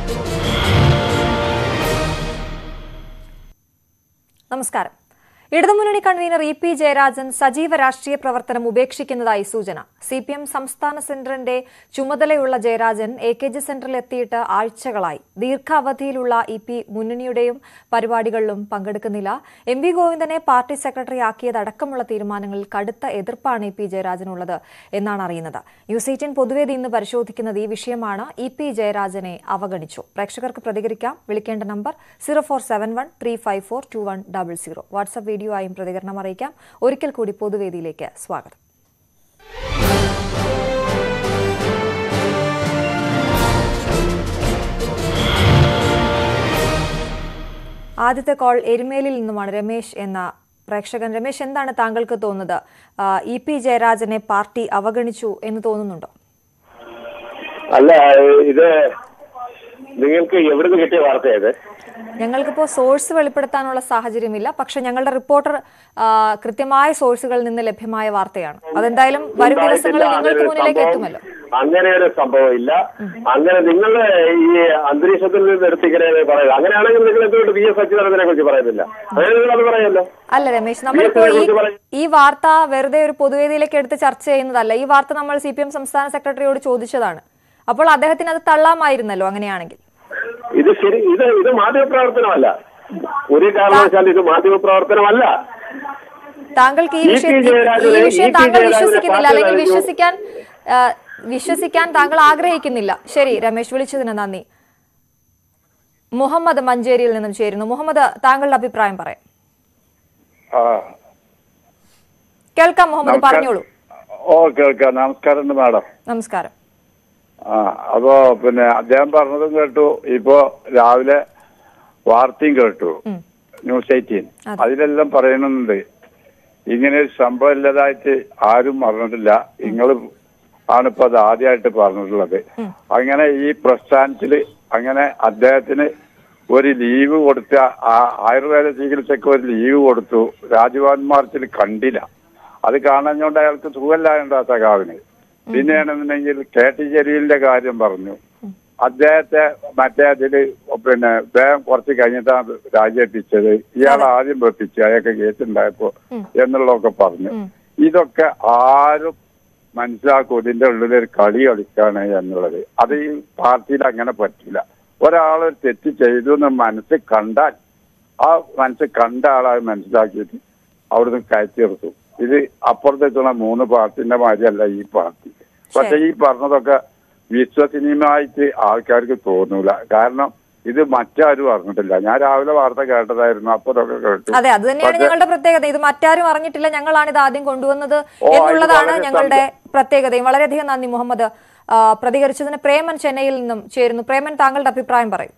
നമസ്കാരം ഇടതുമുന്നണി convener E P Jayarajan സജീവ രാഷ്ട്രീയ പ്രവർത്തനം ഉപേക്ഷിക്കുന്നതായി സൂചന സി പി എം സംസ്ഥാന സെന്ററിന്റെ ചുമതലയുള്ള ജയരാജൻ എ കെ ജി സെന്ററിൽ എത്തിയിട്ട് ആഴ്ചകളായി ദീർഘാവധിയിലുള്ള ഇ പി മുന്നണിയുടെയും പരിപാടികളിലും പങ്കെടുക്കുന്നില്ല എം വി ഗോവിന്ദനെ പാർട്ടി സെക്രട്ടറി ആക്കിയതടക്കമുള്ള തീരുമാനങ്ങളിൽ കടുത്ത എതിർപ്പാണ് ഇ പി ജയരാജനുള്ളത് എന്നാണ് അറിയുന്നത് ന്യൂസ് എയ്റ്റീൻ പൊതുവേദി ഇന്ന് പരിശോധിക്കുന്നത് ഈ വിഷയമാണ് ഇ പി ജയരാജനെ അവഗണിച്ചു പ്രേക്ഷകർക്ക് പ്രതികരിക്കാം വിളിക്കേണ്ട number zero four seven one three five four two one double zero WhatsApp video ആയും പ്രതികരണം അറിയിക്കാം ഒരിക്കൽ കൂടി പൊതുവേദിയിലേക്ക് സ്വാഗതം ആദ്യത്തെ കോൾ എരുമേലിൽ നിന്നുമാണ് രമേശ് എന്ന പ്രേക്ഷകൻ രമേശ് എന്താണ് താങ്കൾക്ക് തോന്നുന്നത് ആ, ഇ പി ജയരാജനെ പാർട്ടി അവഗണിച്ചു എന്ന് തോന്നുന്നുണ്ടോ അല്ല ഇത് നിങ്ങൾക്ക് എവിടുന്ന് കിട്ടിയ വാർത്തയത് ഞങ്ങൾക്കിപ്പോ സോഴ്സ് വെളിപ്പെടുത്താനുള്ള സാഹചര്യമില്ല പക്ഷെ ഞങ്ങളുടെ റിപ്പോർട്ടർ ആ, കൃത്യമായ സോഴ്സുകളിൽ നിന്ന് ലഭ്യമായ വാർത്തയാണ് അതെന്തായാലും വരും ദിവസങ്ങളിൽ നിങ്ങൾക്ക് മുന്നിലേക്ക് എത്തുമല്ലോ അങ്ങനെ ഒരു സംഭവം ഇല്ല അങ്ങനെ നിങ്ങൾ ഈ അന്തരീക്ഷത്തിൽ നിന്ന് എടുത്തിങ്ങനെ പറയുക അങ്ങനെയാണെങ്കിൽ നിങ്ങൾ എന്തുകൊണ്ട് വി എസ് അച്യുതാനന്ദനെ കുറിച്ച് പറയുന്നില്ല അങ്ങനെ നിങ്ങൾ അത് പറയല്ലോ അല്ല രമേശ് നമ്മളിപ്പോ ഈ ഈ വാർത്ത വെറുതെ ഒരു പൊതുവേദിയിലേക്ക് എടുത്ത് ചർച്ച ചെയ്യുന്നതല്ല ഈ വാർത്ത നമ്മൾ സി പി എം സംസ്ഥാന സെക്രട്ടറിയോട് ചോദിച്ചതാണ് അപ്പോൾ അദ്ദേഹത്തിന് അത് തള്ളാമായിരുന്നല്ലോ അങ്ങനെയാണെങ്കിൽ ഇത് ശരി ഇത് ഇത് മാധ്യമപ്രവർത്തനമല്ല ഒരു കാരണവശാലും ഇത് മാധ്യമപ്രവർത്തനമല്ല താങ്കൾക്ക് ഈ ഇ പി വിഷയം ഈ- ജയരാജനെ- ഈ വിഷയം ഇ പി താങ്കൾ ജയരാജനെ വിശ്വസിക്കുന്നില്ല പാർട്ടി അല്ലെങ്കിൽ നയിച്ചു. വിശ്വസിക്കാൻ ആ, വിശ്വസിക്കാൻ താങ്കൾ ആഗ്രഹിക്കുന്നില്ല ശരി രമേശ് വിളിച്ചതിന് നന്ദി മുഹമ്മദ് മഞ്ചേരിയിൽ നിന്നും ചേരുന്നു മുഹമ്മദ് താങ്കളുടെ അഭിപ്രായം പറയാം ആ കേൾക്കാം മുഹമ്മദ് പറഞ്ഞോളൂ ഓ കേൾക്കാം നമസ്കാരം മാഡം നമസ്കാരം ആ അപ്പോ പിന്നെ അദ്ദേഹം പറഞ്ഞതും കേട്ടു ഇപ്പോ രാവിലെ വാർത്തയും കേട്ടു ഉം. ന്യൂസ് എയ്റ്റീൻ അതെ. അതിലെല്ലാം പറയുന്നുണ്ട് ഇങ്ങനെ ഒരു സംഭവം ഇല്ലതായിട്ട് ആരും പറഞ്ഞിട്ടില്ല നിങ്ങൾ ആണിപ്പോ അത് ആദ്യമായിട്ട് പറഞ്ഞിട്ടുള്ളത് അങ്ങനെ ഈ പ്രസ്ഥാനത്തില് അങ്ങനെ അദ്ദേഹത്തിന് ഒരു ലീവ് കൊടുത്ത ആ ആയുർവേദ ചികിത്സക്ക് ഒരു ലീവ് കൊടുത്തു രാജ്ഭവൻ മാർച്ചിൽ കണ്ടില്ല അത് കാണാഞ്ഞോണ്ട് അയാൾക്ക് സുഖമില്ലായുണ്ട് ആ സഖാവിന് പിന്നെയാണെന്നുണ്ടെങ്കിൽ കെ ടി ജലീലിന്റെ കാര്യം പറഞ്ഞു അദ്ദേഹത്തെ മറ്റേ അതില് പിന്നെ വേഗം കുറച്ച് കഴിഞ്ഞിട്ടാണ് രാജിവെപ്പിച്ചത് ഇയാൾ ആദ്യം വെപ്പിച്ചു അയാൾക്ക് കേസുണ്ടായപ്പോ എന്നുള്ളതൊക്കെ പറഞ്ഞു ഇതൊക്കെ ആരും മനസ്സിലാക്കും ഇതിന്റെ ഉള്ളിൽ ഒരു കളി കളിക്കാണ് എന്നുള്ളത് അത് ഈ പാർട്ടിയിൽ അങ്ങനെ പറ്റില്ല ഒരാൾ ഒരു തെറ്റ് ചെയ്തു എന്ന് മനസ്സ് കണ്ടാൽ ആ മനസ്സ് കണ്ട ആളായി മനസ്സിലാക്കിയിട്ട് അവിടുന്ന് കയറ്റി നിർത്തും ഇത് അപ്പുറത്തേക്കുള്ള മൂന്ന് പാർട്ടിന്റെ മാതിരിയല്ല ഈ പാർട്ടി പക്ഷെ ഈ പറഞ്ഞതൊക്കെ വിശ്വസനീയമായിട്ട് ആൾക്കാർക്ക് തോന്നൂല കാരണം ഇത് മറ്റാരും അറിഞ്ഞിട്ടില്ല ഞാൻ രാവിലെ വാർത്ത കേട്ടതായിരുന്നു അപ്പൊ ഇതൊക്കെ കേട്ടു അതെ അത് തന്നെയാണ് ഞങ്ങളുടെ പ്രത്യേകത ഇത് മറ്റാരും അറിഞ്ഞിട്ടില്ല ഞങ്ങളാണ് ഇത് ആദ്യം കൊണ്ടുവന്നത് ഓ, ഇത് എന്നുള്ളതാണ് വളരെ ഞങ്ങളുടെ പ്രത്യേകതയും വളരെയധികം നന്ദി മുഹമ്മദ് ആ, പ്രതികരിച്ചതിന് പ്രേമൻ ചെന്നൈയിൽ നിന്നും ചേരുന്നു പ്രേമൻ താങ്കളുടെ അഭിപ്രായം പറയും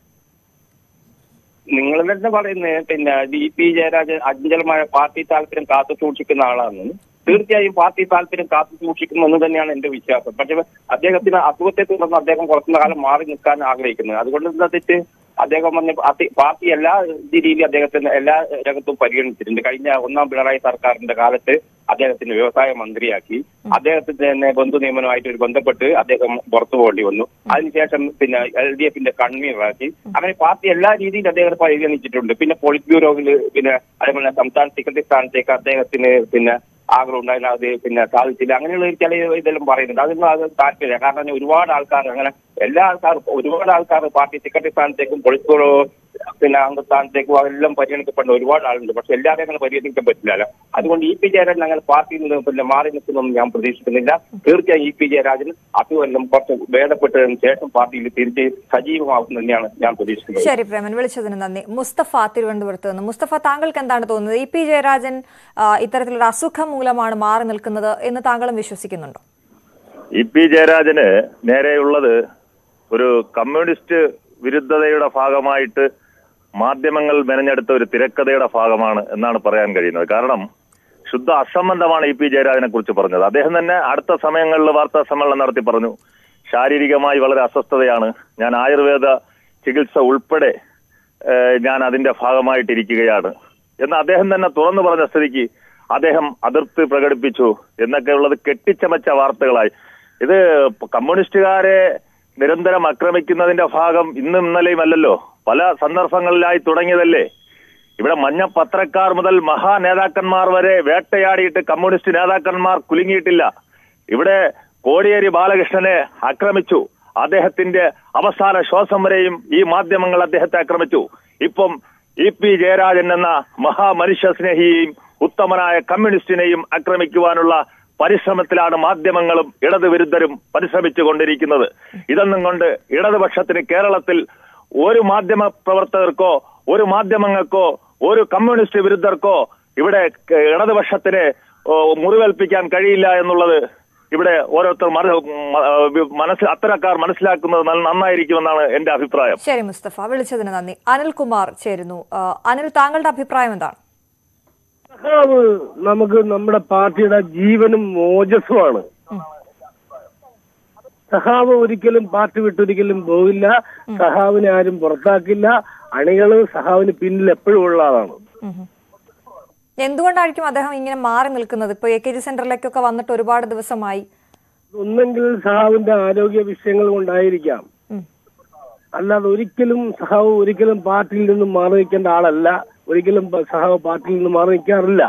നിങ്ങൾ തന്നെ പറയുന്നത് പിന്നെ ഡി പി ജയരാജൻ അഞ്ചലമായ പാർട്ടി താല്പര്യം കാത്തു സൂക്ഷിക്കുന്ന ആളാണെന്ന് തീർച്ചയായും പാർട്ടി താല്പര്യം കാത്തു സൂക്ഷിക്കുന്നു എന്ന് തന്നെയാണ് എന്റെ വിശ്വാസം പക്ഷെ അദ്ദേഹത്തിന് അസുഖത്തെ തുടർന്ന് അദ്ദേഹം കുറച്ചു കാലം മാറി നിൽക്കാൻ ആഗ്രഹിക്കുന്നത് അതുകൊണ്ട് എന്താ തെറ്റ് അദ്ദേഹം വന്ന് പാർട്ടി- പാർട്ടി എല്ലാ രീതിയിലും അദ്ദേഹത്തിന് എല്ലാ രംഗത്തും പരിഗണിച്ചിട്ടുണ്ട് കഴിഞ്ഞ ഒന്നാം പിണറായി സർക്കാരിന്റെ കാലത്ത് അദ്ദേഹത്തിന് വ്യവസായ മന്ത്രിയാക്കി അദ്ദേഹത്തിന്റെ തന്നെ ബന്ധു നിയമനമായിട്ട് ഒരു ബന്ധപ്പെട്ട് അദ്ദേഹം പുറത്തു പോകേണ്ടി വന്നു അതിനുശേഷം പിന്നെ എൽ ഡി എഫിന്റെ കൺവീനറാക്കി അങ്ങനെ പാർട്ടി എല്ലാ രീതിയിലും അദ്ദേഹത്തെ പരിഗണിച്ചിട്ടുണ്ട് പിന്നെ പോളിറ്റ് ബ്യൂറോയിൽ പിന്നെ അതേപോലെ സംസ്ഥാന സെക്രട്ടറി സ്ഥാനത്തേക്ക് അദ്ദേഹത്തിന് പിന്നെ ആഗ്രഹം ഉണ്ടായില്ല അത് പിന്നെ സാധിച്ചില്ല അങ്ങനെയുള്ള ചില ഇതെല്ലാം പറയുന്നുണ്ട് അതൊന്നും അത് താല്പര്യമില്ല കാരണം ഒരുപാട് ആൾക്കാർ അങ്ങനെ എല്ലാ ആൾക്കാരും ഒരുപാട് ആൾക്കാർ പാർട്ടി സെക്രട്ടറി സ്ഥാനത്തേക്കും പോളിറ്റ് ബ്യൂറോ പിന്നെ അംഗസ്ഥാനത്തേക്കും എല്ലാം പരിഗണിക്കപ്പെടുന്ന ഒരുപാട് ആളുണ്ട് പക്ഷെ എല്ലാവരും അങ്ങനെ പരിഗണിക്കാൻ പറ്റില്ലല്ലോ അതുകൊണ്ട് ഇ പി ജയരാജൻ അങ്ങനെ പാർട്ടിയിൽ നിന്ന് പിന്നെ മാറി നിൽക്കുന്നൊന്നും ഞാൻ പ്രതീക്ഷിക്കുന്നില്ല തീർച്ചയായും ഇ പി ജയരാജൻ അസുഖമെല്ലാം കുറച്ച് ഭേദപ്പെട്ടതിന് ശേഷം പാർട്ടിയിൽ തിരിച്ച് സജീവമാകും തന്നെയാണ് ഞാൻ പ്രതീക്ഷിക്കുന്നത് ശരി പ്രേമൻ വിളിച്ചതിന് നന്ദി മുസ്തഫ തിരുവനന്തപുരത്ത് നിന്ന് മുസ്തഫ താങ്കൾക്ക് എന്താണ് തോന്നുന്നത് ഇ പി ജയരാജൻ ആ, ഇത്തരത്തിലൊരു അസുഖം മൂലമാണ് മാറി നിൽക്കുന്നത് എന്ന് താങ്കളും വിശ്വസിക്കുന്നുണ്ടോ ഇ പി ജയരാജന് നേരെയുള്ളത് ഒരു കമ്മ്യൂണിസ്റ്റ് വിരുദ്ധതയുടെ ഭാഗമായിട്ട് മാധ്യമങ്ങൾ മെനഞ്ഞെടുത്ത ഒരു തിരക്കഥയുടെ ഭാഗമാണ് എന്നാണ് പറയാൻ കഴിയുന്നത് കാരണം ശുദ്ധ അസംബന്ധമാണ് ഇ പി ജയരാജനെ കുറിച്ച് പറഞ്ഞത് അദ്ദേഹം തന്നെ അടുത്ത സമയങ്ങളിൽ വാർത്താ സമ്മേളനം നടത്തി പറഞ്ഞു ശാരീരികമായി വളരെ അസ്വസ്ഥതയാണ് ഞാൻ ആയുർവേദ ചികിത്സ ഉൾപ്പെടെ ഏഹ്, ഞാൻ അതിന്റെ ഭാഗമായിട്ടിരിക്കുകയാണ് എന്ന് അദ്ദേഹം തന്നെ തുറന്നു പറഞ്ഞ സ്ഥിതിക്ക് അദ്ദേഹം അതിർത്തി പ്രകടിപ്പിച്ചു എന്നൊക്കെയുള്ളത് കെട്ടിച്ചമച്ച വാർത്തകളായി ഇത് കമ്മ്യൂണിസ്റ്റുകാരെ നിരന്തരം ആക്രമിക്കുന്നതിന്റെ ഭാഗം ഇന്നും ഇന്നലെയും അല്ലല്ലോ പല സന്ദർഭങ്ങളിലായി തുടങ്ങിയതല്ലേ ഇവിടെ മഞ്ഞ പത്രക്കാർ മുതൽ മഹാ നേതാക്കന്മാർ വരെ വേട്ടയാടിയിട്ട് കമ്മ്യൂണിസ്റ്റ് നേതാക്കന്മാർ കുലുങ്ങിയിട്ടില്ല ഇവിടെ കോടിയേരി ബാലകൃഷ്ണനെ ആക്രമിച്ചു അദ്ദേഹത്തിന്റെ അവസാന ശ്വാസം വരെയും ഈ മാധ്യമങ്ങൾ അദ്ദേഹത്തെ ആക്രമിച്ചു ഇപ്പം ഇ പി ജയരാജൻ എന്ന മഹാമനുഷ്യ സ്നേഹിയെയും ഉത്തമനായ കമ്മ്യൂണിസ്റ്റിനെയും ആക്രമിക്കുവാനുള്ള പരിശ്രമത്തിലാണ് മാധ്യമങ്ങളും ഇടതുവിരുദ്ധരും പരിശ്രമിച്ചു കൊണ്ടിരിക്കുന്നത് ഇതൊന്നും കൊണ്ട് ഇടതുപക്ഷത്തിന് കേരളത്തിൽ ഒരു മാധ്യമ പ്രവർത്തകർക്കോ ഒരു മാധ്യമങ്ങൾക്കോ ഒരു കമ്മ്യൂണിസ്റ്റ് വിരുദ്ധർക്കോ ഇവിടെ ക- ഇടതുപക്ഷത്തിന് ഓ, മുറിവേൽപ്പിക്കാൻ കഴിയില്ല എന്നുള്ളത് ഇവിടെ ഓരോരുത്തർ മന- മ- മനസ്സ് അത്തരക്കാർ മനസ്സിലാക്കുന്നത് നല്ല- നന്നായിരിക്കുമെന്നാണ് എന്റെ അഭിപ്രായം ശരി മുസ്തഫ വിളിച്ചതിന് നന്ദി അനിൽകുമാർ ചേരുന്നു ആ, അനിൽ താങ്കളുടെ അഭിപ്രായം എന്താണ് സഹാവ് നമുക്ക് നമ്മുടെ പാർട്ടിയുടെ ജീവനും ഓജസ്സുമാണ് സഹാവ് ഒരിക്കലും പാർട്ടി വിട്ടൊരിക്കലും പോകില്ല സഹാവിനെ ആരും പുറത്താക്കില്ല അണികള് സഹാവിന് പിന്നിൽ എപ്പോഴും ഉള്ള ആളാണ് ഉം. എന്തുകൊണ്ടായിരിക്കും അദ്ദേഹം ഇങ്ങനെ മാറി നിൽക്കുന്നത് ഇപ്പൊ എ കെ ജി സെന്ററിലേക്കൊക്കെ വന്നിട്ട് ഒരുപാട് ദിവസമായി ഒന്നെങ്കിൽ സഹാവിന്റെ ആരോഗ്യ വിഷയങ്ങൾ കൊണ്ടായിരിക്കാം ഉം. അല്ലാതെ ഒരിക്കലും സഹാവ് ഒരിക്കലും പാർട്ടിയിൽ നിന്നും മാറി നിൽക്കേണ്ട ആളല്ല ഒരിക്കലും പ- സഹാവ് പാർട്ടിയിൽ നിന്ന് മാറി നിൽക്കാറില്ല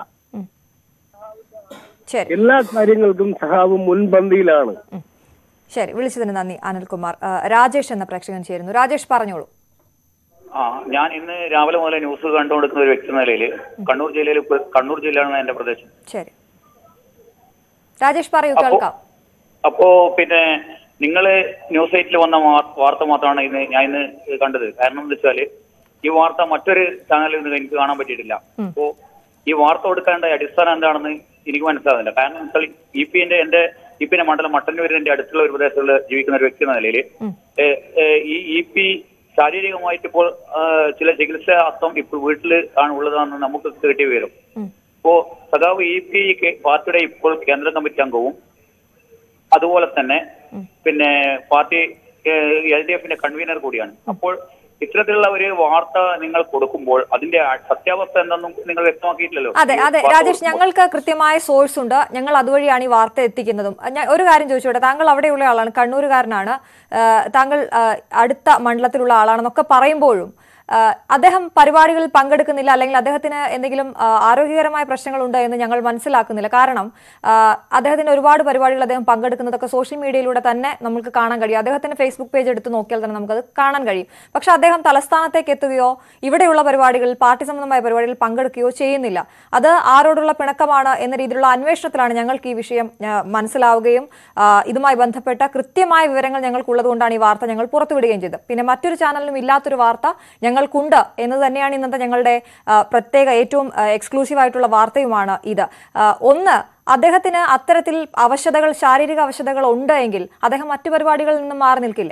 ശരി എല്ലാ കാര്യങ്ങൾക്കും സഹാവ് മുൻപന്തിയിലാണ് ഉം. ശരി വിളിച്ചതിന് നന്ദി അനിൽകുമാർ ആ, രാജേഷ് എന്ന പ്രേക്ഷകൻ ചേരുന്നു രാജേഷ് പറഞ്ഞോളൂ ആ ഞാൻ ഇന്ന് രാവിലെ മുതൽ ന്യൂസ് കണ്ടുകൊടുക്കുന്ന ഒരു വ്യക്തി എന്ന നിലയിൽ കണ്ണൂർ ജില്ലയിൽ പ്ര- കണ്ണൂർ ജില്ലയാണ് എന്റെ പ്രദേശം ശരി രാജേഷ് പറയൂ അപ്പോ- കേൾക്കാം അപ്പോ പിന്നെ നിങ്ങള് ന്യൂസ് എയ്റ്റിൽ വന്ന വാർ- വാർത്ത മാത്രമാണ് ഇന്ന് ഞാൻ ഇന്ന് കണ്ടത് കാരണം എന്താ വെച്ചാല് ഈ വാർത്ത മറ്റൊരു ചാനലിൽ നിന്ന് എനിക്ക് കാണാൻ പറ്റിയിട്ടില്ല അപ്പോ ഈ വാർത്ത കൊടുക്കേണ്ട അടിസ്ഥാനം എന്താണെന്ന് എനിക്ക് മനസ്സിലാകുന്നില്ല കാരണം വെച്ചാൽ ഇ പിന്റെ എന്റെ ഇ പിന്റെ മണ്ഡലം മട്ടന്നൂരിന്റെ എന്റെ അടുത്തുള്ള ഒരു പ്രദേശത്തിൽ ജീവിക്കുന്ന ഒരു വ്യക്തി എന്ന നിലയിൽ ഈ ഇ പി ശാരീരികമായിട്ട് ഇപ്പോൾ ആ, ചില ചികിത്സാർത്ഥം ഇപ്പോൾ വീട്ടിൽ ആണ് ഉള്ളതെന്ന് നമുക്ക് കിട്ടിയ വിവരം ഇപ്പോ സഖാവ് ഇ പി പാർട്ടിയുടെ ഇപ്പോൾ കേന്ദ്ര കമ്മിറ്റി അംഗവും അതുപോലെ തന്നെ പിന്നെ പാർട്ടി എൽ ഡി എഫിന്റെ കൺവീനർ കൂടിയാണ് അപ്പോൾ ഇത്തരത്തിലുള്ള ഒരു വാർത്ത നിങ്ങൾ കൊടുക്കുമ്പോൾ അതിന്റെ ആ- സത്യാവസ്ഥ എന്തെന്നും നിങ്ങൾ വ്യക്തമാക്കിയിട്ടില്ലല്ലോ അതെ ഈ അതെ വാർത്ത രാജേഷ് കൊടുക്കുമ്പോൾ. ഞങ്ങൾക്ക് കൃത്യമായ സോഴ്സ് ഉണ്ട് ഞങ്ങൾ അതുവഴിയാണ് ഈ വാർത്ത എത്തിക്കുന്നതും ഞാൻ ഒരു കാര്യം ചോദിച്ചോട്ടെ താങ്കൾ അവിടെയുള്ള ആളാണ് കണ്ണൂരുകാരനാണ് ആ, താങ്കൾ ആ, അടുത്ത മണ്ഡലത്തിലുള്ള ആളാണെന്നൊക്കെ പറയുമ്പോഴും ആ, അദ്ദേഹം പരിപാടികളിൽ പങ്കെടുക്കുന്നില്ല അല്ലെങ്കിൽ അദ്ദേഹത്തിന് എന്തെങ്കിലും ആ, ആരോഗ്യകരമായ പ്രശ്നങ്ങളുണ്ട് എന്ന് ഞങ്ങൾ മനസ്സിലാക്കുന്നില്ല കാരണം ആ, അദ്ദേഹത്തിന്റെ ഒരുപാട് പരിപാടികൾ അദ്ദേഹം പങ്കെടുക്കുന്നതൊക്കെ സോഷ്യൽ മീഡിയയിലൂടെ തന്നെ നമുക്ക് കാണാൻ കഴിയും അദ്ദേഹത്തിന്റെ ഫേസ്ബുക്ക് പേജ് എടുത്ത് നോക്കിയാൽ തന്നെ നമുക്കത് കാണാൻ കഴിയും പക്ഷെ അദ്ദേഹം തലസ്ഥാനത്തേക്ക് എത്തുകയോ ഇവിടെയുള്ള പരിപാടികളിൽ പാർട്ടി സംബന്ധമായ പരിപാടികളിൽ പങ്കെടുക്കുകയോ ചെയ്യുന്നില്ല അത് ആരോടുള്ള പിണക്കമാണ് എന്ന രീതിയിലുള്ള അന്വേഷണത്തിലാണ് ഞങ്ങൾക്ക് ഈ വിഷയം ആ, മനസ്സിലാവുകയും ആ, ഇതുമായി ബന്ധപ്പെട്ട കൃത്യമായ വിവരങ്ങൾ ഞങ്ങൾക്കുള്ളത് കൊണ്ടാണ് ഈ വാർത്ത ഞങ്ങൾ പുറത്തുവിടുകയും ചെയ്തത് പിന്നെ മറ്റൊരു ചാനലിലും ഇല്ലാത്തൊരു വാർത്ത ഞങ്ങൾക്കുണ്ട് എന്ന് തന്നെയാണ് ഇന്നത്തെ ഞങ്ങളുടെ ആ, പ്രത്യേക ഏറ്റവും എക്സ്ക്ലൂസീവ് ആയിട്ടുള്ള വാർത്തയുമാണ് ഇത് ആ, ഒന്ന് അദ്ദേഹത്തിന് അത്തരത്തിൽ അവശതകൾ ശാരീരിക അവശതകൾ ഉണ്ട് എങ്കിൽ അദ്ദേഹം മറ്റു പരിപാടികളിൽ നിന്നും മാറി നിൽക്കില്ലേ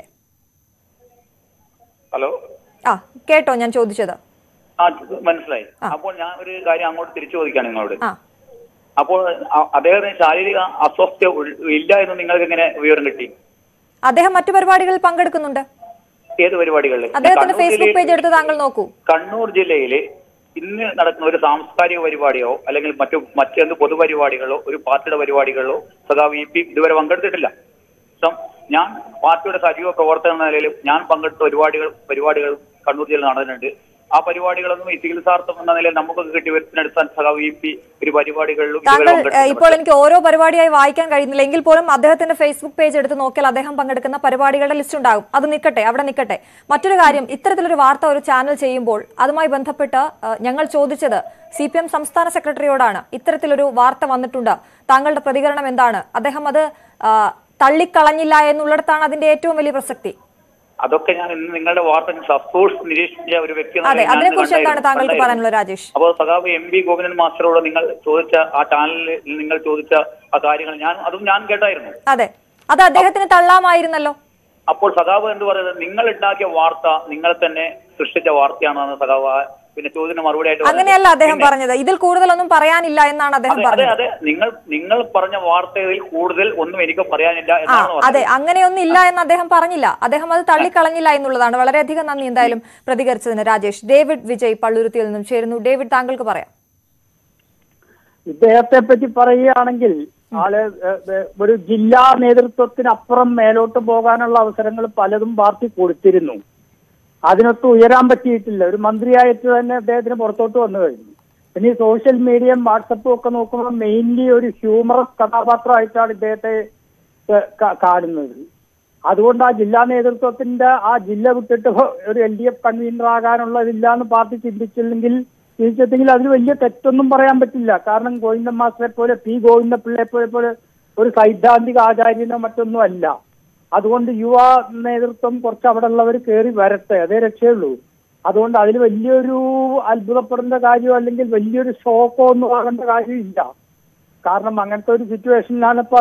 ഹലോ ആ കേട്ടോ ഞാൻ ചോദിച്ചത് ആ മനസ്സിലായി അപ്പോൾ ഞാൻ ഒരു കാര്യം അങ്ങോട്ട് തിരിച്ചു ചോദിക്കുകയാണ് നിങ്ങളോട് ആ അപ്പോൾ അ- അദ്ദേഹത്തിന് ശാരീരിക അസ്വസ്ഥ ഉൾ- ഇല്ല എന്ന് നിങ്ങൾക്ക് എങ്ങനെ വിവരം കിട്ടി അദ്ദേഹം മറ്റു പരിപാടികളിൽ പങ്കെടുക്കുന്നുണ്ട് ഏത് പരിപാടികളിൽ അദ്ദേഹത്തിന്റെ കണ്ണൂർ ഫേസ്ബുക്ക് ജില്ലയിൽ- പേജ് എടുത്ത് താങ്കൾ നോക്കൂ കണ്ണൂർ ജില്ലയില് ഇന്ന് നടക്കുന്ന ഒരു സാംസ്കാരിക പരിപാടിയോ അല്ലെങ്കിൽ മറ്റു മറ്റെന്ത് പൊതുപരിപാടികളോ ഒരു പാർട്ടിയുടെ പരിപാടികളോ സഖാവ് ഇ പി ഇതുവരെ പങ്കെടുത്തിട്ടില്ല സം- ഞാൻ പാർട്ടിയുടെ സജീവ പ്രവർത്തകൻ എന്ന നിലയിലും ഞാൻ പങ്കെടുത്ത പരിപാടികൾ പരിപാടികൾ കണ്ണൂർ ജില്ലയിൽ നടന്നിട്ടുണ്ട് ആ പരിപാടികളൊന്നും ഈ ചികിത്സാർത്ഥം എന്ന നിലയിൽ നമുക്ക് കിട്ടിയ വിവരത്തിനടിസ്ഥാന സഖാവ് ഇ പി ഒരു പരിപാടികളിലും ഇതുവരെ താങ്കൾ ഏഹ്, പങ്കെടുത്തിട്ടില്ല. ഇപ്പോൾ എനിക്ക് ഓരോ പരിപാടിയായി വായിക്കാൻ കഴിയുന്നില്ല എങ്കിൽ പോലും അദ്ദേഹത്തിന്റെ ഫേസ്ബുക്ക് പേജ് എടുത്ത് നോക്കിയാൽ അദ്ദേഹം പങ്കെടുക്കുന്ന പരിപാടികളുടെ ലിസ്റ്റ് ഉണ്ടാകും അത് നിൽക്കട്ടെ അവിടെ നിൽക്കട്ടെ മറ്റൊരു കാര്യം ഇത്തരത്തിലൊരു വാർത്ത ഒരു ചാനൽ ചെയ്യുമ്പോൾ അതുമായി ബന്ധപ്പെട്ട് ഏഹ്, ഞങ്ങൾ ചോദിച്ചത് സി പി എം സംസ്ഥാന സെക്രട്ടറിയോടാണ് ഇത്തരത്തിലൊരു വാർത്ത വന്നിട്ടുണ്ട് താങ്കളുടെ പ്രതികരണം എന്താണ് അദ്ദേഹം അത് ആ, തള്ളിക്കളഞ്ഞില്ല എന്നുള്ളിടത്താണ് അതിന്റെ ഏറ്റവും വലിയ പ്രസക്തി അതൊക്കെ ഞാൻ ഇന്ന് നിങ്ങളുടെ വാർത്ത സപ്പോഴ്സ് നിരീക്ഷിച്ച ഒരു വ്യക്തി എന്ന അതെ നിലയിൽ ഞാൻ അതിനെക്കുറിച്ച് എന്താണ് കണ്ടായിരുന്നു. താങ്കൾക്ക് കണ്ടായിരുന്നു. പറയാനുള്ളത് രാജേഷ് അപ്പോൾ സഖാവ് എം വി ഗോവിന്ദൻ മാസ്റ്ററോട് നിങ്ങൾ ചോദിച്ച ആ ചാനലിൽ നിങ്ങൾ ചോദിച്ച ആ കാര്യങ്ങൾ ഞാൻ അതും ഞാൻ കേട്ടായിരുന്നു അതെ അത് അദ്ദേഹത്തിന് തള്ളാമായിരുന്നല്ലോ അപ്പോൾ സഖാവ് എന്ന് പറയുന്നത് നിങ്ങൾ ഉണ്ടാക്കിയ വാർത്ത നിങ്ങൾ തന്നെ സൃഷ്ടിച്ച വാർത്തയാണെന്ന് സഖാവ് ആ പിന്നെ ചോദ്യത്തിന് മറുപടി ആയിട്ട് പറഞ്ഞത്. അങ്ങനെയല്ല അദ്ദേഹം പിന്നെ- പറഞ്ഞത് ഇതിൽ കൂടുതലൊന്നും പറയാനില്ല എന്നാണ് അദ്ദേഹം അതെ അതെ പറഞ്ഞത് അതെ നിങ്ങൾ നിങ്ങൾ പറഞ്ഞ വാർത്തയിൽ കൂടുതൽ ഒന്നും എനിക്ക് പറയാനില്ല ആ എന്നാണ് അതെ പറഞ്ഞത് അങ്ങനെയൊന്നും ഇല്ല എന്ന് അദ്ദേഹം പറഞ്ഞില്ല അദ്ദേഹം അത് തള്ളിക്കളഞ്ഞില്ല എന്നുള്ളതാണ് വളരെയധികം നന്ദി എന്തായാലും പ്രതികരിച്ചതിന് രാജേഷ് ഡേവിഡ് വിജയ് പള്ളുരുത്തിയിൽ നിന്നും ചേരുന്നു ഡേവിഡ് താങ്കൾക്ക് പറയാം ഇദ്ദേഹത്തെ പറ്റി പറയുകയാണെങ്കിൽ ആള് ഏഹ്, ഏഹ്, ഒരു ജില്ലാ നേതൃത്വത്തിനപ്പുറം മേലോട്ട് പോകാനുള്ള അവസരങ്ങൾ പലതും പാർട്ടി കൊടുത്തിരുന്നു അതിനൊത്ത് ഉയരാൻ പറ്റിയിട്ടില്ല ഒരു മന്ത്രിയായിട്ട് തന്നെ അദ്ദേഹത്തിന് പുറത്തോട്ട് വന്നു കഴിഞ്ഞു പിന്നെ ഈ സോഷ്യൽ മീഡിയയും വാട്സപ്പും ഒക്കെ നോക്കുമ്പോൾ മെയിൻലി ഒരു ഹ്യൂമറസ് കഥാപാത്രമായിട്ടാണ് ഇദ്ദേഹത്തെ ഏഹ്, കാ- കാണുന്നത് അതുകൊണ്ട് ആ ജില്ലാ നേതൃത്വത്തിന്റെ ആ ജില്ല വിട്ടിട്ട് ഒരു എൽ ഡി എഫ് കൺവീനർ ആകാനുള്ളതില്ല എന്ന് പാർട്ടി ചിന്തിച്ചില്ലെങ്കിൽ ചിന്തിച്ചെങ്കിൽ അതിന് വലിയ തെറ്റൊന്നും പറയാൻ പറ്റില്ല കാരണം ഗോവിന്ദൻ മാസ്റ്ററെ പോലെ പി ഗോവിന്ദപിള്ളയെ പോലെ പോലെ ഒരു സൈദ്ധാന്തിക ആചാര്യനോ മറ്റൊന്നും അല്ല അതുകൊണ്ട് യുവ നേതൃത്വം കുറച്ച് അവിടെ ഉള്ളവർ കയറി വരട്ടെ അതേ രക്ഷയുള്ളൂ അതുകൊണ്ട് അതിൽ വലിയൊരു അത്ഭുതപ്പെടേണ്ട കാര്യമോ അല്ലെങ്കിൽ വലിയൊരു ഷോക്കോ ഒന്നും ആകേണ്ട കാര്യമില്ല കാരണം അങ്ങനത്തെ ഒരു സിറ്റുവേഷനിലാണ് ഇപ്പോൾ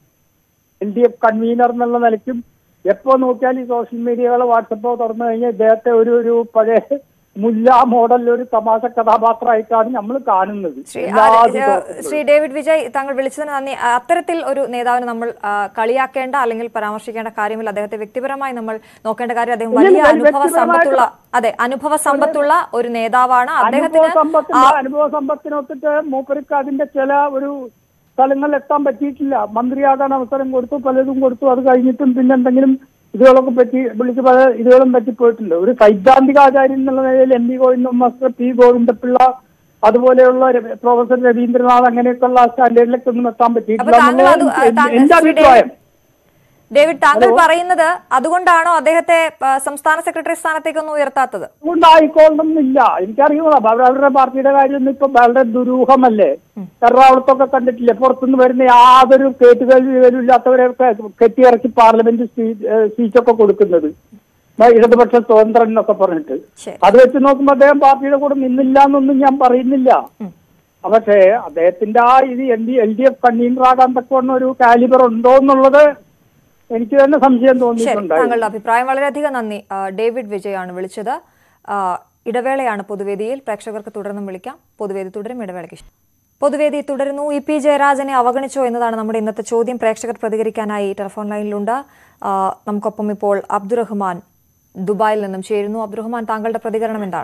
എൽ ഡി എഫ് കൺവീനർ എന്നുള്ള നിലയ്ക്കും എപ്പോ നോക്കിയാൽ ഈ സോഷ്യൽ മീഡിയകളോ വാട്സപ്പോ തുറന്നു കഴിഞ്ഞാൽ ഇദ്ദേഹത്തെ ഒരു ഒരു പഴയ മുല്ല മോഡൽ ഒരു തമാശ കഥാപാത്രമായിട്ടാണ് നമ്മൾ കാണുന്നത് ശ്രീ എല്ലാ ആ, ദിവസവും. ശ്രീ ഡേവിഡ് വിജയ് താങ്കൾ വിളിച്ചതിന് നന്ദി ആ, അത്തരത്തിൽ ഒരു നേതാവിനെ നമ്മൾ ആ, കളിയാക്കേണ്ട അല്ലെങ്കിൽ പരാമർശിക്കേണ്ട കാര്യമില്ല അദ്ദേഹത്തെ വ്യക്തിപരമായി നമ്മൾ നോക്കേണ്ട കാര്യം അദ്ദേഹം ഇല്ല, വലിയ ഇല്ല, അനുഭവ വ്യക്തിപരമായിട്ട് സമ്പത്തുള്ള അതെ അനുഭവ സമ്പത്തുള്ള ഒരു നേതാവാണ് അനുഭവ അദ്ദേഹത്തിന് സമ്പത്തിന്റെ ആ- അനുഭവ സമ്പത്തിനൊത്തിട്ട് മൂപ്പർക്ക് അതിന്റെ ചില ഒരു സ്ഥലങ്ങളിൽ എത്താൻ പറ്റിയിട്ടില്ല മന്ത്രിയാകാൻ അവസരം കൊടുത്തു പലതും കൊടുത്തു അത് കഴിഞ്ഞിട്ടും പിന്നെ എന്തെങ്കിലും ഇതുകളൊക്കെ പറ്റി വിളിച്ച് പല ഇതുകളും പറ്റിപ്പോയിട്ടുണ്ട് ഒരു സൈദ്ധാന്തിക ആചാര്യൻ എന്നുള്ള നിലയിൽ M P Govindan master P Govindapillai അതുപോലെയുള്ള ര- പ്രൊഫസർ രവീന്ദ്രനാഥ് അങ്ങനെയൊക്കെയുള്ള സ്റ്റാൻഡേർഡിലേക്ക് ഒന്നും എത്താൻ അപ്പൊ താങ്കൾ അത് പറ്റിയിട്ടില്ല ആ, താങ്കൾ എന്റെ ശ്രീ അഭിപ്രായം ഡേവിഡ് ഡേവിഡ് താങ്കൾ പറയുന്നത് അതുകൊണ്ടാണോ അദ്ദേഹത്തെ ആ, സംസ്ഥാന സെക്രട്ടറി സ്ഥാനത്തേക്കൊന്നും ഉയർത്താത്തത് അതുകൊണ്ടായിക്കോളണമെന്നില്ല എനിക്കറിയുമോ അവർ അവരുടെ പാർട്ടിയുടെ കാര്യമൊന്നും ഇപ്പൊ വളരെ ദുരൂഹമല്ലേ എറണാകുളത്തൊക്കെ കണ്ടിട്ടില്ലേ പുറത്തുനിന്ന് വരുന്ന യാതൊരു കേട്ടുകേൾവികളും ഇല്ലാത്തവരെയൊക്കെ കെട്ടിയിറക്കി പാർലമെന്റ് സീ- ഏഹ് സീറ്റൊക്കെ കൊടുക്കുന്നത് ഏഹ് ഇടതുപക്ഷ സ്വതന്ത്രൻ എന്നൊക്കെ പറഞ്ഞിട്ട് ശരി. അത് വെച്ച് നോക്കുമ്പോൾ അദ്ദേഹം പാർട്ടിയുടെ കൂടെ നിന്നില്ല എന്നൊന്നും ഞാൻ പറയുന്നില്ല പക്ഷേ അദ്ദേഹത്തിന്റെ ആ ഇത് L D L D F convener ആകാൻ തക്കവണ്ണം ഒരു കാലിബർ ഉണ്ടോ എന്നുള്ളത് എനിക്ക് തന്നെ സംശയം ശരി തോന്നിയിട്ടുണ്ടായിരുന്നു താങ്കളുടെ അഭിപ്രായം വളരെയധികം നന്ദി ആ, ഡേവിഡ് വിജയാണ് വിളിച്ചത് ആ, ഇടവേളയാണ് പൊതുവേദിയിൽ പ്രേക്ഷകർക്ക് തുടർന്നും വിളിക്കാം പൊതുവേദി തുടരും ഇടവേളയ്ക്ക് ശേഷം. പൊതുവേദി തുടരുന്നു ഇ പി ജയരാജനെ അവഗണിച്ചോ എന്നതാണ് നമ്മുടെ ഇന്നത്തെ ചോദ്യം പ്രേക്ഷകർ പ്രതികരിക്കാനായി ടെലിഫോൺ ലൈനിലുണ്ട് ആ, നമുക്കൊപ്പം ഇപ്പോൾ അബ്ദുറഹ്മാൻ ദുബായിൽ നിന്നും ചേരുന്നു അബ്ദുറഹ്മാൻ താങ്കളുടെ പ്രതികരണം എന്താണ്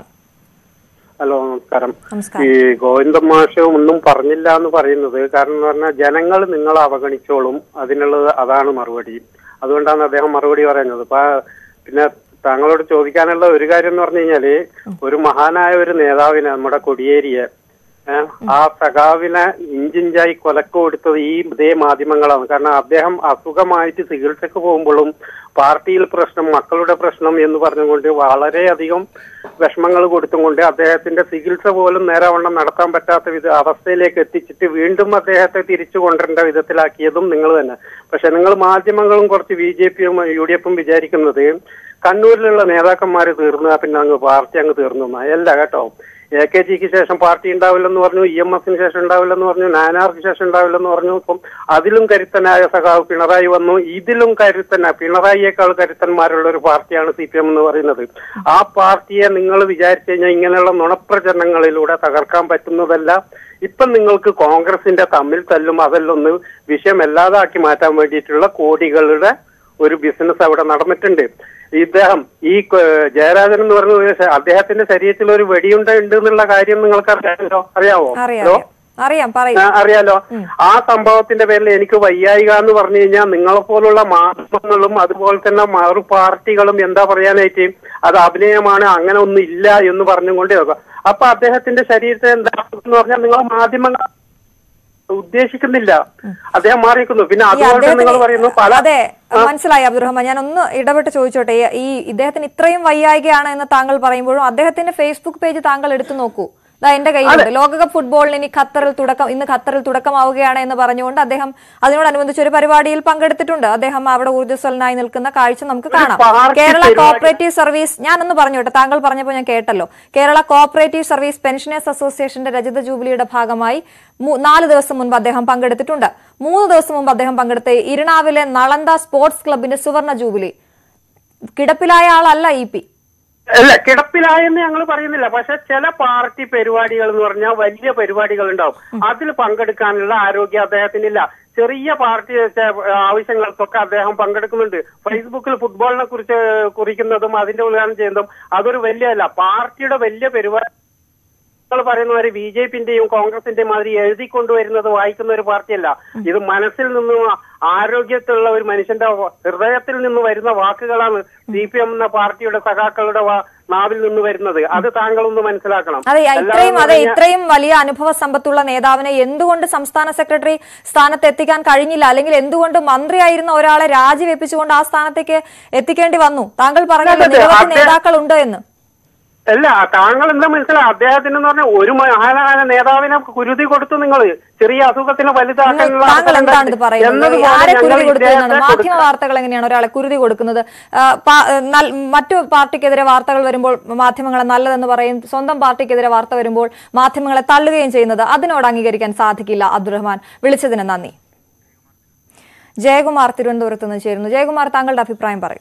ഹലോ നമസ്കാരം നമസ്കാരം. ഈ ഗോവിന്ദ മാഷ് ഒന്നും പറഞ്ഞില്ല എന്ന് പറയുന്നത് കാരണം എന്ന് പറഞ്ഞാൽ ജനങ്ങൾ നിങ്ങളെ അവഗണിച്ചോളും അതിനുള്ളത് അതാണ് മറുപടി അതുകൊണ്ടാണ് അദ്ദേഹം മറുപടി പറയുന്നത് ഇപ്പൊ പിന്നെ താങ്കളോട് ചോദിക്കാനുള്ള ഒരു കാര്യം എന്ന് പറഞ്ഞു കഴിഞ്ഞാല് ഒരു മഹാനായ ഒരു നേതാവിനെ നമ്മുടെ കൊടിയേരിയെ ഏ, ആ സഖാവിനെ ഇഞ്ചിഞ്ചായി കൊലക്ക് കൊടുത്തത് ഈ ഇതേ മാധ്യമങ്ങളാണ് കാരണം അദ്ദേഹം അസുഖമായിട്ട് ചികിത്സക്ക് പോകുമ്പോഴും പാർട്ടിയിൽ പ്രശ്നം മക്കളുടെ പ്രശ്നം എന്ന് പറഞ്ഞുകൊണ്ട് വളരെയധികം വിഷമങ്ങൾ കൊടുത്തുകൊണ്ട് അദ്ദേഹത്തിന്റെ ചികിത്സ പോലും നേരവണ്ണം നടത്താൻ പറ്റാത്ത വിധ അവസ്ഥയിലേക്ക് എത്തിച്ചിട്ട് വീണ്ടും അദ്ദേഹത്തെ തിരിച്ചു കൊണ്ടുവരേണ്ട വിധത്തിലാക്കിയതും നിങ്ങൾ തന്നെ പക്ഷെ നിങ്ങൾ മാധ്യമങ്ങളും കുറച്ച് ബി ജെ പിയും യു ഡി എഫും വിചാരിക്കുന്നത് കണ്ണൂരിലുള്ള നേതാക്കന്മാർ തീർന്നു പിന്നെ അങ്ങ് പാർട്ടി അങ്ങ് തീർന്നു എന്നാ. അല്ല കേട്ടോ എ കെ ജിക്ക് ശേഷം പാർട്ടി ഉണ്ടാവില്ലെന്ന് പറഞ്ഞു ഇ എം എസിന് ശേഷം ഉണ്ടാവില്ലെന്ന് പറഞ്ഞു നാനാർക്ക് ശേഷം ഉണ്ടാവില്ലെന്ന് പറഞ്ഞു ഇപ്പം അതിലും കരുത്തനായ സഖാവ് പിണറായി വന്നു ഇതിലും കരുത്തന പിണറായിയേക്കാൾ കരുത്തന്മാരുള്ള ഒരു പാർട്ടിയാണ് സി പി എം എന്ന് പറയുന്നത് ആ പാർട്ടിയെ നിങ്ങൾ വിചാരിച്ചു കഴിഞ്ഞാൽ ഇങ്ങനെയുള്ള നുണപ്രചരണങ്ങളിലൂടെ തകർക്കാൻ പറ്റുന്നതല്ല ഇപ്പം നിങ്ങൾക്ക് കോൺഗ്രസിന്റെ തമ്മിൽ തല്ലും അതെല്ലൊന്ന് വിഷയമല്ലാതാക്കി മാറ്റാൻ വേണ്ടിയിട്ടുള്ള കോടികളുടെ ഒരു ബിസിനസ് അവിടെ നടന്നിട്ടുണ്ട് ഇദ്ദേഹം ഈ ക- ജയരാജൻ എന്ന് പറഞ്ഞ ഒരു ശ- അദ്ദേഹത്തിന്റെ ശരീരത്തിൽ ഒരു വെടിയുണ്ട ഉണ്ട് എന്നുള്ള കാര്യം നിങ്ങൾക്ക് അറിയാമല്ലോ അറിയാവോ അറിയാം ഹലോ അറിയാം. അറിയാം പറയൂ ആ, അറിയാലോ ആ സംഭവത്തിന്റെ പേരിൽ എനിക്ക് വയ്യായിക എന്ന് പറഞ്ഞു കഴിഞ്ഞാൽ നിങ്ങളെ പോലുള്ള മാധ്യമങ്ങളും അതുപോലെ തന്നെ മറു പാർട്ടികളും എന്താ പറയാനായിട്ട് അത് അഭിനയമാണ് അങ്ങനെ ഒന്നും ഇല്ല എന്ന് പറഞ്ഞുകൊണ്ട് വെക്കുക. അപ്പൊ അദ്ദേഹത്തിന്റെ ശരീരത്തെ എന്താ എന്ന് പറഞ്ഞാൽ നിങ്ങൾ മാധ്യമങ്ങൾ ഉദ്ദേശിക്കുന്നില്ല അദ്ദേഹം മാറിയിരിക്കുന്നു പിന്നെ ഈ അതുകൊണ്ട് നിങ്ങൾ അദ്ദേഹത്തിന് പറയുന്നു പല അതെ മനസ്സിലായി അബ്ദുറഹ്മാൻ ഞാൻ ഒന്ന് ഇടപെട്ട് ചോദിച്ചോട്ടെ ഈ- ഈ ഇദ്ദേഹത്തിന് ഇത്രയും വയ്യായികയാണ് എന്ന് താങ്കൾ പറയുമ്പോഴും അദ്ദേഹത്തിന്റെ ഫേസ്ബുക്ക് പേജ് താങ്കൾ എടുത്തു നോക്കൂ ദാ എന്റെ കയ്യിലുണ്ട് ലോകകപ്പ് ഫുട്ബോളിന് ഇനി ഖത്തറിൽ തുടക്കം ഇന്ന് ഖത്തറിൽ തുടക്കമാവുകയാണ് എന്ന് പറഞ്ഞുകൊണ്ട് അദ്ദേഹം അതിനോടനുബന്ധിച്ച് ഒരു പരിപാടിയിൽ പങ്കെടുത്തിട്ടുണ്ട് അദ്ദേഹം അവിടെ ഊർജ്ജസ്വലനായി നിൽക്കുന്ന കാഴ്ച നമുക്ക് കാണാം പാർട്ടി കേരള പരിപാടി- കോപ്പറേറ്റീവ് സർവീസ് ഞാനൊന്ന് പറഞ്ഞോട്ടെ താങ്കൾ പറഞ്ഞപ്പോൾ ഞാൻ കേട്ടല്ലോ കേരള കോപ്പറേറ്റീവ് സർവീസ് പെൻഷനേഴ്സ് അസോസിയേഷന്റെ രജത ജൂബിലിയുടെ ഭാഗമായി മൂ- നാല് ദിവസം മുൻപ് അദ്ദേഹം പങ്കെടുത്തിട്ടുണ്ട് മൂന്ന് ദിവസം മുമ്പ് അദ്ദേഹം പങ്കെടുത്ത ഇരിണാവിലെ നളന്ദ സ്പോർട്സ് ക്ലബിന്റെ സുവർണ ജൂബിലി കിടപ്പിലായ ആളല്ല ഇ പി അല്ല കിടപ്പിലായെന്ന് ഞങ്ങൾ പറയുന്നില്ല പക്ഷെ ചില പാർട്ടി പരിപാടികൾ എന്ന് പറഞ്ഞാൽ വലിയ പരിപാടികൾ ഉണ്ടാവും അതിൽ പങ്കെടുക്കാനുള്ള ആരോഗ്യം അദ്ദേഹത്തിനില്ല ചെറിയ പാർട്ടി ചെ- ആവശ്യങ്ങൾക്കൊക്കെ അദ്ദേഹം പങ്കെടുക്കുന്നുണ്ട് ഫേസ്ബുക്കിൽ ഫുട്ബോളിനെ കുറിച്ച് കുറിക്കുന്നതും അതിന്റെ ഉദ്ഘാടനം ചെയ്യുന്നതും അതൊരു വലിയ അല്ല പാർട്ടിയുടെ വലിയ പരിപാടി നിങ്ങൾ പറയുന്ന മാതിരി ബി ജെ പിന്റെയും കോൺഗ്രസിന്റെയും മാതിരി എഴുതി കൊണ്ടുവരുന്നത് വായിക്കുന്ന ഒരു പാർട്ടിയല്ല ഇത് മനസ്സിൽ നിന്നും ആരോഗ്യത്തിലുള്ള ഒരു മനുഷ്യന്റെ ഹൃദയത്തിൽ നിന്ന് വരുന്ന വാക്കുകളാണ് സി പി എം എന്ന പാർട്ടിയുടെ സഖാക്കളുടെ വാ- നാവിൽ നിന്ന് വരുന്നത് അത് താങ്കളൊന്ന് മനസ്സിലാക്കണം അതെ അല്ലാതെ ഇത്രയും അതെ പറഞ്ഞാ- ഇത്രയും വലിയ അനുഭവ സമ്പത്തുള്ള നേതാവിനെ എന്തുകൊണ്ട് സംസ്ഥാന സെക്രട്ടറി സ്ഥാനത്ത് എത്തിക്കാൻ കഴിഞ്ഞില്ല അല്ലെങ്കിൽ എന്തുകൊണ്ട് മന്ത്രിയായിരുന്ന ഒരാളെ രാജിവെപ്പിച്ചുകൊണ്ട് ആ സ്ഥാനത്തേക്ക് എത്തിക്കേണ്ടി വന്നു താങ്കൾ പറഞ്ഞല്ലോ അതെ, നിരവധി അദ്ദേഹം- നേതാക്കളുണ്ട് എന്ന് അല്ല താങ്കൾ എന്താ മനസ്സിലായി അദ്ദേഹത്തിന് എന്ന് പറഞ്ഞാൽ ഒരു മഹാനായ നേതാവിനെ കുരുതി കൊടുത്തു നിങ്ങൾ ചെറിയ അസുഖത്തിന് വലുതാക്കാനുള്ള നിങ്ങൾ- താങ്കൾ അവസരം എന്താണ് ഇത് ഉണ്ടാക്കി. പറയുന്നത് എന്നതുപോലെ ആരെ ഞങ്ങൾ കുരുതി കൊടുത്തു എന്നാണ് ഇദ്ദേഹത്തെ മാധ്യമ കൊടുക്ക- വാർത്തകൾ എങ്ങനെയാണ് ഒരാളെ കുരുതി കൊടുക്കുന്നത് ആ, പാ- നൽ- മറ്റു പാർട്ടിക്കെതിരെ വാർത്തകൾ വരുമ്പോൾ മാധ്യമങ്ങളെ നല്ലതെന്ന് പറയും സ്വന്തം പാർട്ടിക്കെതിരെ വാർത്ത വരുമ്പോൾ മാധ്യമങ്ങളെ തള്ളുകയും ചെയ്യുന്നത് അതിനോട് അംഗീകരിക്കാൻ സാധിക്കില്ല അബ്ദുറഹ്മാൻ വിളിച്ചതിന് നന്ദി ജയകുമാർ തിരുവനന്തപുരത്ത് നിന്ന് ചേരുന്നു ജയകുമാർ താങ്കളുടെ അഭിപ്രായം പറയും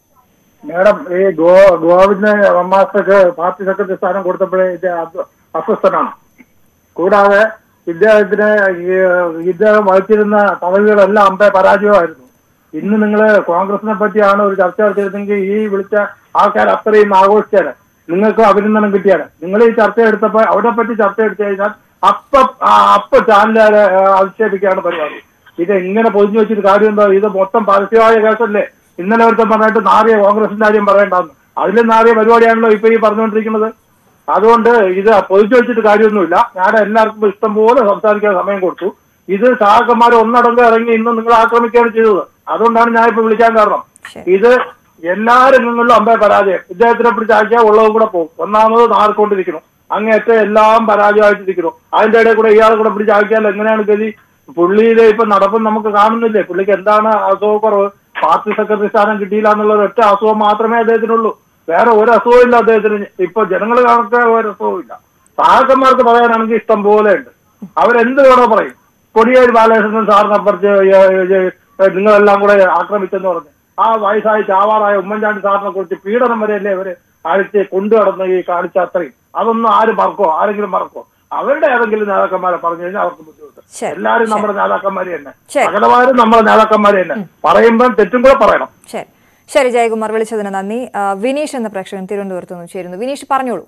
മേഡം ഈ ഗോ ഗോവിന്ദ് മാസ്റ്റർക്ക് പാർട്ടി സെക്രട്ടറി സ്ഥാനം കൊടുത്തപ്പോഴേ ഇത് അസ്വ- അസ്വസ്ഥനാണ് കൂടാതെ ഇദ്ദേഹത്തിന് ഈ ഇദ്ദേഹം വഹിച്ചിരുന്ന പദവികളെല്ലാം അമ്പെ പരാജയമായിരുന്നു ഇന്ന് നിങ്ങൾ കോൺഗ്രസിനെ പറ്റിയാണ് ഒരു ചർച്ച നടത്തിയിരുന്നെങ്കിൽ ഈ വിളിച്ച ആൾക്കാർ അത്രയും ആഘോഷിച്ചാണ് നിങ്ങൾക്ക് അഭിനന്ദനം കിട്ടിയാണ് നിങ്ങൾ ഈ ചർച്ച എടുത്തപ്പോൾ അവരെ പറ്റി ചർച്ച എടുത്തു കഴിഞ്ഞാൽ അപ്പ ആ, അപ്പ ചാനലുകാരെ അധിക്ഷേപിക്കുകയാണ് പരിപാടി ഇത് എങ്ങനെ പൊതിഞ്ഞു വെച്ചിട്ട് കാര്യം എന്താ ഇത് മൊത്തം പരസ്യമായ കേസല്ലേ ഇന്നലെ ഒരുത്തം പറഞ്ഞിട്ട് നാറിയ കോൺഗ്രസിന്റെ കാര്യം പറയണ്ടെന്ന് അതിലും നാറിയ പരിപാടിയാണല്ലോ ഇപ്പൊ ഈ പറഞ്ഞുകൊണ്ടിരിക്കുന്നത് അതുകൊണ്ട് ഇത് പൊതിച്ചു വെച്ചിട്ട് കാര്യമൊന്നുമില്ല ഞാൻ എല്ലാവർക്കും ഇഷ്ടം പോലെ സംസാരിക്കാൻ സമയം കൊടുത്തു ഇത് സഹാക്കന്മാർ ഒന്നടങ്കം ഇറങ്ങി ഇന്ന് നിങ്ങൾ ആക്രമിക്കുകയാണ് ചെയ്തത് അതുകൊണ്ടാണ് ഞാൻ ഇപ്പൊ വിളിക്കാൻ കാരണം ഇത് എല്ലാരും നിങ്ങളിലും അമ്പേ പരാജയം ഇദ്ദേഹത്തിനെ പിടിച്ചാക്കിയാൽ ഉള്ളതും കൂടെ പോകും ഒന്നാമത് നാറിക്കൊണ്ടിരിക്കണം അങ്ങേറ്റം എല്ലാം പരാജയമായിട്ടിരിക്കണം അതിന്റെ ഇടയിൽ കൂടെ ഇയാളെ കൂടെ പിടിച്ചാക്കിയാൽ എങ്ങനെയാണ് ഗതി പുള്ളിയിലെ ഇപ്പൊ നടപ്പും നമുക്ക് കാണുന്നില്ലേ പുള്ളിക്ക് എന്താണ് അസുഖക്കുറവ് പാർട്ടി സെക്രട്ടറി സ്ഥാനം കിട്ടിയില്ല എന്നുള്ള ഒറ്റ അസുഖം മാത്രമേ അദ്ദേഹത്തിനുള്ളൂ വേറെ ഒരു അസുഖവും ഇല്ല അദ്ദേഹത്തിന് ഇപ്പൊ ജനങ്ങൾ കാണുന്ന ഒരു അസുഖവും ഇല്ല സഹാക്കന്മാർക്ക് പറയാനാണെങ്കിൽ ഇഷ്ടം പോലെ ഉണ്ട് അവരെന്ത് വേണോ പറയും കൊടിയേരി ബാലകൃഷ്ണൻ സാറിനെ പറിച്ച് നിങ്ങളെല്ലാം കൂടെ ആക്രമിച്ചെന്ന് പറഞ്ഞു ആ വയസ്സായി ചാവാറായ ഉമ്മൻചാണ്ടി സാറിനെ കുറിച്ച് പീഡനം വരെയല്ലേ അവര് അഴിച്ച് കൊണ്ടു നടന്ന് ഈ കാണിച്ച അത്രയും അതൊന്നും ആര് മറക്കോ ആരെങ്കിലും മറക്കോ അവരുടെ ഏതെങ്കിലും നേതാക്കന്മാരെ പറഞ്ഞു കഴിഞ്ഞാൽ അവർക്ക് ബുദ്ധിമുട്ട് ശരി, എല്ലാരും നമ്മുടെ നേതാക്കന്മാര് തന്നെ ശരി. സകലമാരും നമ്മുടെ നേതാക്കന്മാര് തന്നെ പറയുമ്പോൾ തെറ്റും കൂടെ പറയണം ശരി ശരി ജയകുമാർ വിളിച്ചതിന് നന്ദി ആ, വിനീഷ് എന്ന പ്രേക്ഷകൻ തിരുവനന്തപുരത്ത് നിന്ന് ചേരുന്നു വിനീഷ് പറഞ്ഞോളൂ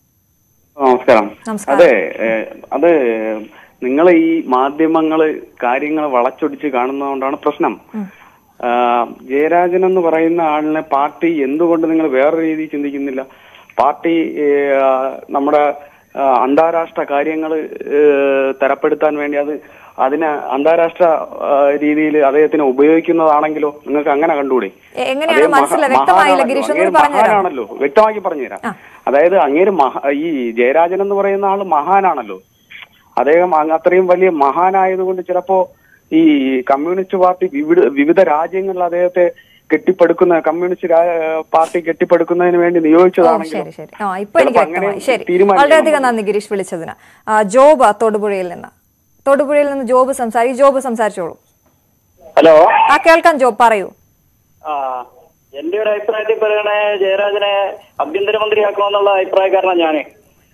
നമസ്കാരം നമസ്കാരം. അതെ ഏഹ്, അത് നിങ്ങൾ ഈ മാധ്യമങ്ങള് കാര്യങ്ങൾ വളച്ചൊടിച്ച് കാണുന്നതുകൊണ്ടാണ് പ്രശ്നം ആഹ്, ജയരാജൻ എന്ന് പറയുന്ന ആളിനെ പാർട്ടി എന്തുകൊണ്ട് നിങ്ങൾ വേറെ രീതിയിൽ ചിന്തിക്കുന്നില്ല പാർട്ടി ഏഹ്, നമ്മുടെ ആഹ്, അന്താരാഷ്ട്ര കാര്യങ്ങൾ തരപ്പെടുത്താൻ വേണ്ടി അത് അതിനെ അന്താരാഷ്ട്ര രീതിയിൽ അദ്ദേഹത്തിനെ ഉപയോഗിക്കുന്നതാണെങ്കിലോ നിങ്ങൾക്ക് അങ്ങനെ കണ്ടുകൂടെ എ- എങ്ങനെയാണ് അദ്ദേഹം മഹാ- മനസ്സിലായി വ്യക്തമായില്ല മഹാനാണല്ലോ. ഗിരീഷ് അങ്ങേര് ഒന്നും പറഞ്ഞുതരാം മഹാനാണല്ലോ വ്യക്തമാക്കി പറഞ്ഞുതരാം അതായത് അങ്ങേര് മഹാ ഈ ജയരാജൻ എന്ന് പറയുന്ന ആള് മഹാനാണല്ലോ അദ്ദേഹം അങ്ങ് അത്രയും വലിയ മഹാനായതുകൊണ്ട് ചിലപ്പോ ഈ കമ്മ്യൂണിസ്റ്റ് പാർട്ടി വിവിധ വിവിധ രാജ്യങ്ങളിൽ അദ്ദേഹത്തെ കെട്ടിപ്പടുക്കുന്ന കമ്മ്യൂണിസ്റ്റ് രാ- പാർട്ടി കെട്ടിപ്പടുക്കുന്നതിന് വേണ്ടി ഓ നിയോഗിച്ചതാണെങ്കിൽ ശരി ശരി ആ ഇപ്പൊ എനിക്ക് ചിലപ്പോ അങ്ങനെ വ്യക്തമായി ശരി തീരുമാനിക്കണം വളരെയധികം നന്ദി ഗിരീഷ് വിളിച്ചതിന് ആ, ജോബ് തൊടുപുഴയിൽ നിന്ന് തൊടുപുഴയിൽ നിന്ന് ജോബ് സംസാരിക്കും ജോബ് സംസാരിച്ചോളൂ ഹലോ ആ കേൾക്കാം ജോബ് പറയൂ ആ എന്റെ ഒരു അഭിപ്രായത്തിൽ പറയണേ ജയരാജനെ ആക്കണമെന്നുള്ള അഭിപ്രായക്കാരനാണ് ഞാന്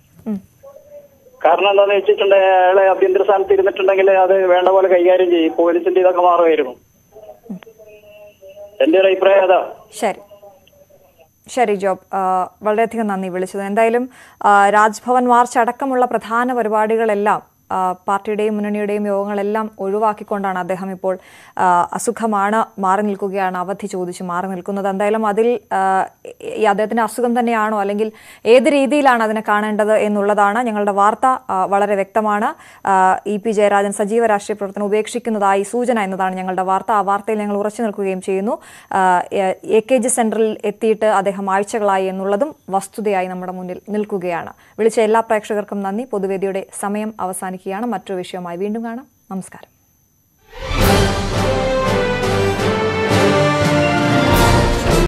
കാരണം എന്താന്ന് വെച്ചിട്ടുണ്ടെങ്കിൽ അയാളെ ആഭ്യന്തര സ്ഥാനത്ത് ഇരുന്നിട്ടുണ്ടെങ്കിൽ അത് വേണ്ട പോലെ കൈകാര്യം ചെയ്യും പോലീസിന്റെ ഇതൊക്കെ മാറുമായിരുന്നു എന്റെ ഒരു അഭിപ്രായം അതാ ശരി ശരി ജോബ് ആ, വളരെയധികം നന്ദി വിളിച്ചത് എന്തായാലും ആ, രാജ്ഭവൻ മാർച്ച് അടക്കമുള്ള പ്രധാന പരിപാടികളെല്ലാം ആ, പാർട്ടിയുടെയും മുന്നണിയുടെയും യോഗങ്ങളെല്ലാം ഒഴിവാക്കിക്കൊണ്ടാണ് അദ്ദേഹം ഇപ്പോൾ ആ, അസുഖമാണ് മാറി നിൽക്കുകയാണ് അവധി ചോദിച്ച് മാറി നിൽക്കുന്നത് എന്തായാലും അതിൽ ആ, ഈ അദ്ദേഹത്തിന്റെ അസുഖം തന്നെയാണോ അല്ലെങ്കിൽ ഏത് രീതിയിലാണ് അതിനെ കാണേണ്ടത് എന്നുള്ളതാണ് ഞങ്ങളുടെ വാർത്ത ആ, വളരെ വ്യക്തമാണ് ആ, ഇ പി ജയരാജൻ സജീവ രാഷ്ട്രീയ പ്രവർത്തനം ഉപേക്ഷിക്കുന്നതായി സൂചന എന്നതാണ് ഞങ്ങളുടെ വാർത്ത ആ വാർത്തയിൽ ഞങ്ങൾ ഉറച്ചു നിൽക്കുകയും ചെയ്യുന്നു ആ, എ- എ കെ ജി സെന്ററിൽ എത്തിയിട്ട് അദ്ദേഹം ആഴ്ചകളായി എന്നുള്ളതും വസ്തുതയായി നമ്മുടെ മുന്നിൽ നിൽക്കുകയാണ് വിളിച്ച എല്ലാ പ്രേക്ഷകർക്കും നന്ദി പൊതുവേദിയുടെ സമയം അവസാനിക്കുകയാണ് മറ്റൊരു വിഷയവുമായി വീണ്ടും കാണാം നമസ്കാരം